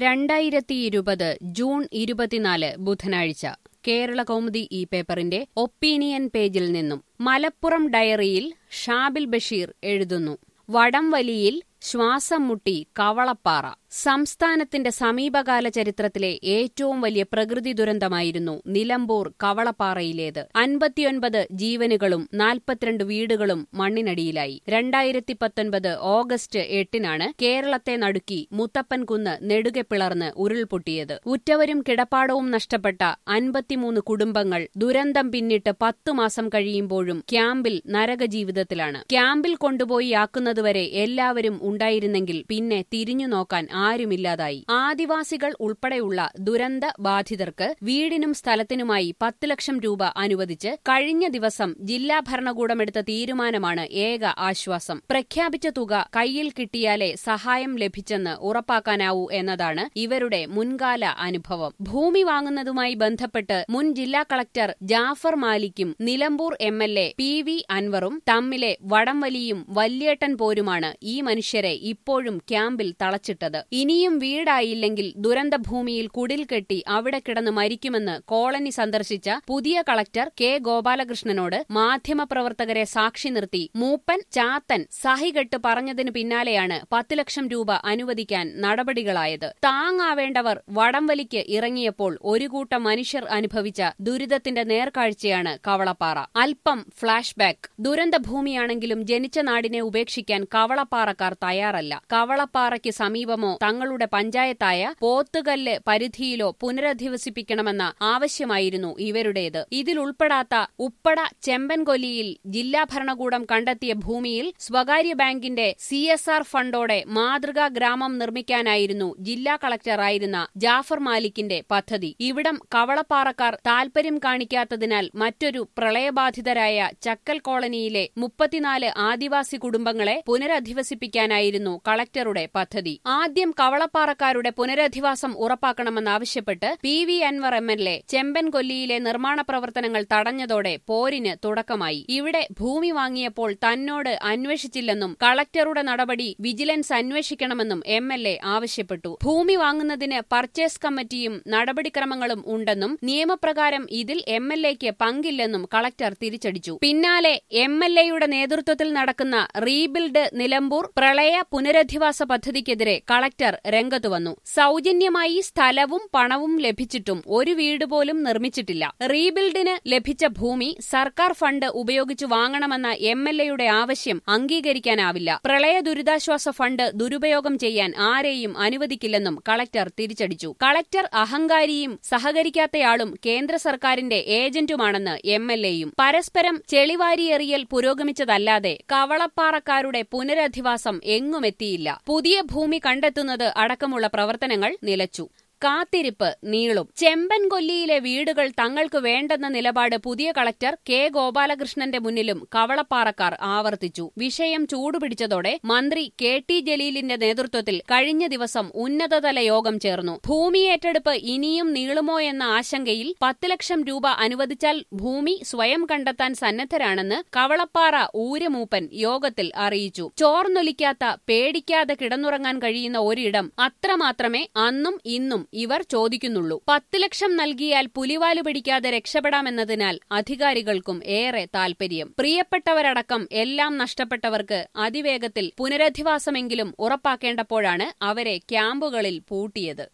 രണ്ടായിരത്തി ഇരുപത് ജൂൺ ഇരുപത്തിനാല് ബുധനാഴ്ച കേരള കൗമുദി ഈ പേപ്പറിന്റെ ഒപ്പീനിയൻ പേജിൽ നിന്നും മലപ്പുറം ഡയറിയിൽ ഷാബിൽ ബഷീർ എഴുതുന്നു വടംവലിയിൽ ശ്വാസം മുട്ടി കവളപ്പാറ സംസ്ഥാനത്തിന്റെ സമീപകാല ചരിത്രത്തിലെ ഏറ്റവും വലിയ പ്രകൃതി ദുരന്തമായിരുന്നു നിലമ്പൂർ കവളപ്പാറയിലേത് അൻപത്തിയൊൻപത് ജീവനുകളും നാൽപ്പത്തിരണ്ട് വീടുകളും മണ്ണിനടിയിലായി രണ്ടായിരത്തി പത്തൊൻപത് ഓഗസ്റ്റ് എട്ടിനാണ് കേരളത്തെ നടുക്കി മുത്തപ്പൻ കുന്ന് നെടുകെ പിളർന്ന് ഉരുൾപൊട്ടിയത് ഉറ്റവരും കിടപ്പാടവും നഷ്ടപ്പെട്ട അൻപത്തിമൂന്ന് കുടുംബങ്ങൾ ദുരന്തം പിന്നിട്ട് പത്തു മാസം കഴിയുമ്പോഴും ക്യാമ്പിൽ നരകജീവിതത്തിലാണ് ക്യാമ്പിൽ കൊണ്ടുപോയി ആക്കുന്നതുവരെ എല്ലാവരും ഉണ്ടായിരുന്നെങ്കിൽ പിന്നെ തിരിഞ്ഞു നോക്കാൻ ആരുമില്ലാതായി ആദിവാസികൾ ഉൾപ്പെടെയുള്ള ദുരന്ത ബാധിതർക്ക് വീടിനും സ്ഥലത്തിനുമായി പത്ത് ലക്ഷം രൂപ അനുവദിച്ച് കഴിഞ്ഞ ദിവസം ജില്ലാ ഭരണകൂടമെടുത്ത തീരുമാനമാണ് ഏക ആശ്വാസം പ്രഖ്യാപിച്ച തുക കയ്യിൽ കിട്ടിയാലേ സഹായം ലഭിച്ചെന്ന് ഉറപ്പാക്കാനാവൂ എന്നതാണ് ഇവരുടെ മുൻകാല അനുഭവം ഭൂമി വാങ്ങുന്നതുമായി ബന്ധപ്പെട്ട് മുൻ ജില്ലാ കളക്ടർ ജാഫർ മാലിക്കും Nilambur M L A P V അൻവറും തമ്മിലെ വടംവലിയും വല്യേട്ടൻ പോരുമാണ് ഈ മനുഷ്യരെ ഇപ്പോഴും ക്യാമ്പിൽ തളച്ചിട്ടത് ഇനിയും വീടായില്ലെങ്കിൽ ദുരന്തഭൂമിയിൽ കുടിൽ കെട്ടി അവിടെ കിടന്ന് മരിക്കുമെന്ന് കോളനി സന്ദർശിച്ച പുതിയ കളക്ടർ കെ ഗോപാലകൃഷ്ണനോട് മാധ്യമപ്രവർത്തകരെ സാക്ഷി നിർത്തി മൂപ്പൻ ചാത്തൻ സഹികെട്ട് പറഞ്ഞതിന് പിന്നാലെയാണ് പത്ത് ലക്ഷം രൂപ അനുവദിക്കാൻ നടപടികളായത് താങ്ങാവേണ്ടവർ വടംവലിക്ക് ഇറങ്ങിയപ്പോൾ ഒരു കൂട്ടം മനുഷ്യർ അനുഭവിച്ച ദുരിതത്തിന്റെ നേർക്കാഴ്ചയാണ് കവളപ്പാറ അല്പം ഫ്ളാഷ് ബാക്ക് ദുരന്തഭൂമിയാണെങ്കിലും ജനിച്ച നാടിനെ ഉപേക്ഷിക്കാൻ കവളപ്പാറക്കാർ തയ്യാറല്ല കവളപ്പാറയ്ക്ക് സമീപമോ തങ്ങളുടെ പഞ്ചായത്തായ പോത്തുകല്ല് പരിധിയിലോ പുനരധിവസിപ്പിക്കണമെന്ന ആവശ്യമായിരുന്നു ഇവരുടേത് ഇതിലുൾപ്പെടാത്ത ഉപ്പട ചെമ്പൻകൊല്ലിയിൽ ജില്ലാ ഭരണകൂടം കണ്ടെത്തിയ ഭൂമിയിൽ സ്വകാര്യ ബാങ്കിന്റെ സി എസ് ആർ ഫണ്ടോടെ മാതൃകാ ഗ്രാമം നിർമ്മിക്കാനായിരുന്നു ജില്ലാ കളക്ടറായിരുന്ന ജാഫർ മാലിക്കിന്റെ പദ്ധതി ഇവിടം കവളപ്പാറക്കാർ താൽപര്യം കാണിക്കാത്തതിനാൽ മറ്റൊരു പ്രളയബാധിതരായ ചക്കൽ കോളനിയിലെ മുപ്പത്തിനാല് ആദിവാസി കുടുംബങ്ങളെ പുനരധിവസിപ്പിക്കാനായിരുന്നു കളക്ടറുടെ പദ്ധതി ആദ്യം കവളപ്പാറക്കാരുടെ പുനരധിവാസം ഉറപ്പാക്കണമെന്നാവശ്യപ്പെട്ട് P V Anvar M L A ചെമ്പൻകൊല്ലിയിലെ നിർമ്മാണ പ്രവർത്തനങ്ങൾ തടഞ്ഞതോടെ പോരിന് തുടക്കമായി ഇവിടെ ഭൂമി വാങ്ങിയപ്പോൾ തന്നോട് അന്വേഷിച്ചില്ലെന്നും കളക്ടറുടെ നടപടി വിജിലൻസ് അന്വേഷിക്കണമെന്നും എം എൽ എ ആവശ്യപ്പെട്ടു ഭൂമി വാങ്ങുന്നതിന് പർച്ചേസ് കമ്മിറ്റിയും നടപടിക്രമങ്ങളും ഉണ്ടെന്നും നിയമപ്രകാരം ഇതിൽ എം എൽ എക്ക് പങ്കില്ലെന്നും കളക്ടർ തിരിച്ചടിച്ചു പിന്നാലെ എം എൽ എയുടെ നേതൃത്വത്തിൽ നടക്കുന്ന റീബിൽഡ് നിലമ്പൂർ പ്രളയ പുനരധിവാസ പദ്ധതിക്കെതിരെ കളക്ടർ രംഗത്തുവന്നു സൗജന്യമായി സ്ഥലവും പണവും ലഭിച്ചിട്ടും ഒരു വീട് പോലും നിർമ്മിച്ചിട്ടില്ല റീബിൽഡിന് ലഭിച്ച ഭൂമി സർക്കാർ ഫണ്ട് ഉപയോഗിച്ച് വാങ്ങണമെന്ന എം എൽ എയുടെ ആവശ്യം അംഗീകരിക്കാനാവില്ല പ്രളയ ദുരിതാശ്വാസ ഫണ്ട് ദുരുപയോഗം ചെയ്യാൻ ആരെയും അനുവദിക്കില്ലെന്നും കളക്ടർ തിരിച്ചടിച്ചു കളക്ടർ അഹങ്കാരിയും സഹകരിക്കാത്തയാളും കേന്ദ്ര സർക്കാരിന്റെ ഏജന്റുമാണെന്ന് എം എൽ എയും പരസ്പരം ചെളിവാരിയെറിയൽ പുരോഗമിച്ചതല്ലാതെ കവളപ്പാറക്കാരുടെ പുനരധിവാസം എങ്ങുമെത്തിയില്ല പുതിയ ഭൂമി കണ്ടെത്തുന്നത് അടക്കമുള്ള പ്രവർത്തനങ്ങൾ നിലച്ചു കാത്തിരിപ്പ് നീളും ചെമ്പൻകൊല്ലിയിലെ വീടുകൾ തങ്ങൾക്ക് വേണ്ടെന്ന നിലപാട് പുതിയ കളക്ടർ കെ ഗോപാലകൃഷ്ണന്റെ മുന്നിലും കവളപ്പാറക്കാർ ആവർത്തിച്ചു വിഷയം ചൂടുപിടിച്ചതോടെ മന്ത്രി കെ ടി ജലീലിന്റെ നേതൃത്വത്തിൽ കഴിഞ്ഞ ദിവസം ഉന്നതതല യോഗം ചേർന്നു ഭൂമി ഏറ്റെടുപ്പ് ഇനിയും നീളുമോ എന്ന ആശങ്കയിൽ പത്ത് ലക്ഷം രൂപ അനുവദിച്ചാൽ ഭൂമി സ്വയം കണ്ടെത്താൻ സന്നദ്ധരാണെന്ന് കവളപ്പാറ ഊരമൂപ്പൻ യോഗത്തിൽ അറിയിച്ചു ചോർന്നൊലിക്കാത്ത പേടിക്കാതെ കിടന്നുറങ്ങാൻ കഴിയുന്ന ഒരിടം അത്രമാത്രമേ അന്നും ഇന്നും ഇവർ ചോദിക്കുന്നുള്ളൂ പത്ത് ലക്ഷം നൽകിയാൽ പുലിവാല് പിടിക്കാതെ രക്ഷപ്പെടാമെന്നതിനാൽ അധികാരികൾക്കും ഏറെ താൽപര്യം പ്രിയപ്പെട്ടവരടക്കം എല്ലാം നഷ്ടപ്പെട്ടവർക്ക് അതിവേഗത്തിൽ പുനരധിവാസമെങ്കിലും ഉറപ്പാക്കേണ്ടപ്പോഴാണ് അവരെ ക്യാമ്പുകളിൽ പൂട്ടിയത്